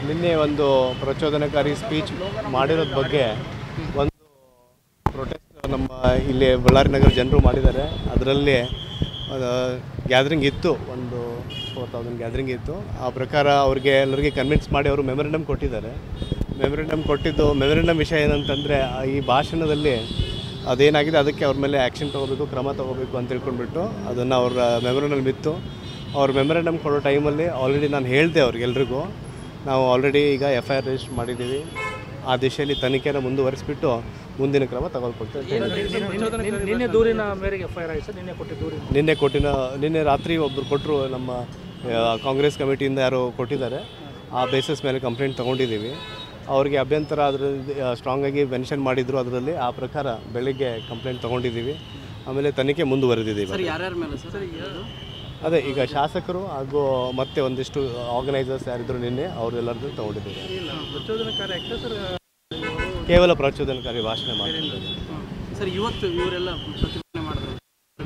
ನಿನ್ನೆ ಒಂದು ಪ್ರಚೋದನಕಾರಿ ಸ್ಪೀಚ್ ಮಾಡಿರೋದ್ರ ಬಗ್ಗೆ ಒಂದು ಪ್ರೊಟೆಸ್ಟ್ ನಮ್ಮ ಇಲ್ಲಿ ಬಳ್ಳಾರಿ ನಗರ ಜನರು ಮಾಡಿದ್ದಾರೆ ಅದರಲ್ಲಿ ಗ್ಯಾದರಿಂಗ್ ಇತ್ತು ಒಂದು ಫೋರ್ ತೌಸಂಡ್ ಗ್ಯಾದರಿಂಗ್ ಇತ್ತು ಆ ಪ್ರಕಾರ ಅವ್ರಿಗೆ ಎಲ್ಲರಿಗೆ ಕನ್ವಿನ್ಸ್ ಮಾಡಿ ಅವರು ಮೆಮೊರಂಡಮ್ ಕೊಟ್ಟಿದ್ದಾರೆ ಮೆಮೊರಂಡಮ್ ಕೊಟ್ಟಿದ್ದು ಮೆಮೊರಂಡಮ್ ವಿಷಯ ಏನಂತಂದರೆ ಈ ಭಾಷಣದಲ್ಲಿ ಅದೇನಾಗಿದೆ ಅದಕ್ಕೆ ಅವ್ರ ಮೇಲೆ ಆ್ಯಕ್ಷನ್ ತೊಗೋಬೇಕು ಕ್ರಮ ತೊಗೋಬೇಕು ಅಂತ ತಿಳ್ಕೊಂಡ್ಬಿಟ್ಟು ಅದನ್ನು ಅವ್ರ ಮೆಮೊರಂಡಮ್ ಇತ್ತು ಅವ್ರ ಮೆಮೊರಂಡಮ್ ಕೊಡೋ ಟೈಮಲ್ಲಿ ಆಲ್ರೆಡಿ ನಾನು ಹೇಳಿದೆ ಅವ್ರಿಗೆಲ್ರಿಗೂ ನಾವು ಆಲ್ರೆಡಿ ಈಗ ಎಫ್ ಐ ಆರ್ ರಿಜಿಸ್ಟರ್ ಮಾಡಿದ್ದೀವಿ ಆ ದಿಶೆಯಲ್ಲಿ ತನಿಖೆನ ಮುಂದುವರಿಸಿಬಿಟ್ಟು ಮುಂದಿನ ಕ್ರಮ ತಗೊಳ್ಕೊಡ್ತೇವೆ ಅಂತ ಹೇಳಿದೆ. ನಿನ್ನೆ- ನಿನ್ನೆ ದೂರಿನ ಮೇರೆಗೆ ಎಫ್ ಐ ಆರ್ ಆಯ್ತು ಸರ್ ನಿನ್ನೆ ಕೊಟ್ಟಿದ್ದ ದೂರಿನ ನಿನ್ನೆ ಕೊಟ್ಟಿನ ನಿನ್ನೆ ರಾತ್ರಿ ಒಬ್ಬರು ಕೊಟ್ಟರು ನಮ್ಮ ಆ, ಕಾಂಗ್ರೆಸ್ ಕಮಿಟಿಯಿಂದ ಯಾರೋ ಕೊಟ್ಟಿದ್ದಾರೆ ಆ ಬೇಸಿಸ್ ಮೇಲೆ ಕಂಪ್ಲೇಂಟ್ ತೊಗೊಂಡಿದ್ದೀವಿ ಅವ್ರಿಗೆ ಅಭ್ಯಂತರ ಅದರಲ್ಲಿ ಸ್ಟ್ರಾಂಗಾಗಿ ಮೆನ್ಷನ್ ಮಾಡಿದ್ರು ಅದರಲ್ಲಿ ಆ ಪ್ರಕಾರ ಬೆಳಿಗ್ಗೆ ಕಂಪ್ಲೇಂಟ್ ತೊಗೊಂಡಿದ್ದೀವಿ ಆಮೇಲೆ ತನಿಖೆ ಮುಂದುವರೆದಿದ್ದೀವಿ ಯಾರ್ಯಾರ ಮೇಲೆ ಸರ್ ಅದೇ ಈಗ ಶಾಸಕರು ಹಾಗೂ ಮತ್ತೆ ಒಂದಿಷ್ಟು ಆರ್ಗನೈಸರ್ಸ್ ಯಾರಿದ್ರು ನಿನ್ನೆ ಅವರೆಲ್ಲರದ್ದು ತೊಗೊಂಡಿದ್ದೀವಿ ಇಲ್ಲ ಪ್ರಚೋದನಕಾರಿ ಆಗ್ತದೆ ಸರ್ ಕೇವಲ ಪ್ರಚೋದನಕಾರಿ ಭಾಷಣ ಮಾಡಿ ಸರ್ ಇವತ್ತು ಇವರೆಲ್ಲ ಪ್ರತಿ